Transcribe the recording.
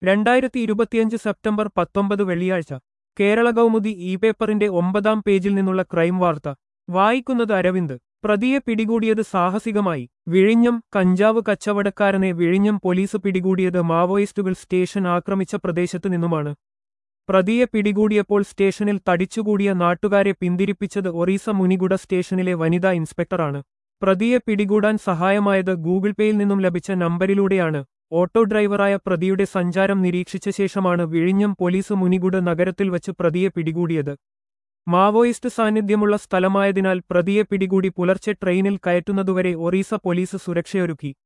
രണ്ടായിരത്തി ഇരുപത്തിയഞ്ച് സെപ്റ്റംബർ പത്തൊമ്പത് വെള്ളിയാഴ്ച കേരള കൗമുദി ഇ പേപ്പറിന്റെ ഒമ്പതാം പേജിൽ നിന്നുള്ള ക്രൈം വാർത്ത വായിക്കുന്നത് അരവിന്ദ് പ്രതിയെ പിടികൂടിയത് സാഹസികമായി വിഴിഞ്ഞം കഞ്ചാവ് കച്ചവടക്കാരനെ വിഴിഞ്ഞം പോലീസ് പിടികൂടിയത് മാവോയിസ്റ്റുകൾ സ്റ്റേഷൻ ആക്രമിച്ച പ്രദേശത്തു നിന്നുമാണ് പ്രതിയെ പിടികൂടിയപ്പോൾ സ്റ്റേഷനിൽ തടിച്ചുകൂടിയ നാട്ടുകാരെ പിന്തിരിപ്പിച്ചത് ഒറീസ മുനിഗുഡ സ്റ്റേഷനിലെ വനിതാ ഇൻസ്പെക്ടറാണ് പ്രതിയെ പിടികൂടാൻ സഹായമായത് ഗൂഗിൾ പേയിൽ നിന്നും ലഭിച്ച നമ്പരിലൂടെയാണ് ഓട്ടോ ഡ്രൈവറായ പ്രതിയുടെ സഞ്ചാരം നിരീക്ഷിച്ച ശേഷമാണ് വിഴിഞ്ഞം പോലീസ് മുനിഗുഡ നഗരത്തിൽ വച്ച് പ്രതിയെ പിടികൂടിയത് മാവോയിസ്റ്റ് സാന്നിധ്യമുള്ള സ്ഥലമായതിനാൽ പ്രതിയെ പിടികൂടി പുലർച്ചെ ട്രെയിനിൽ കയറ്റുന്നതുവരെ ഒറീസ പോലീസ് സുരക്ഷയൊരുക്കി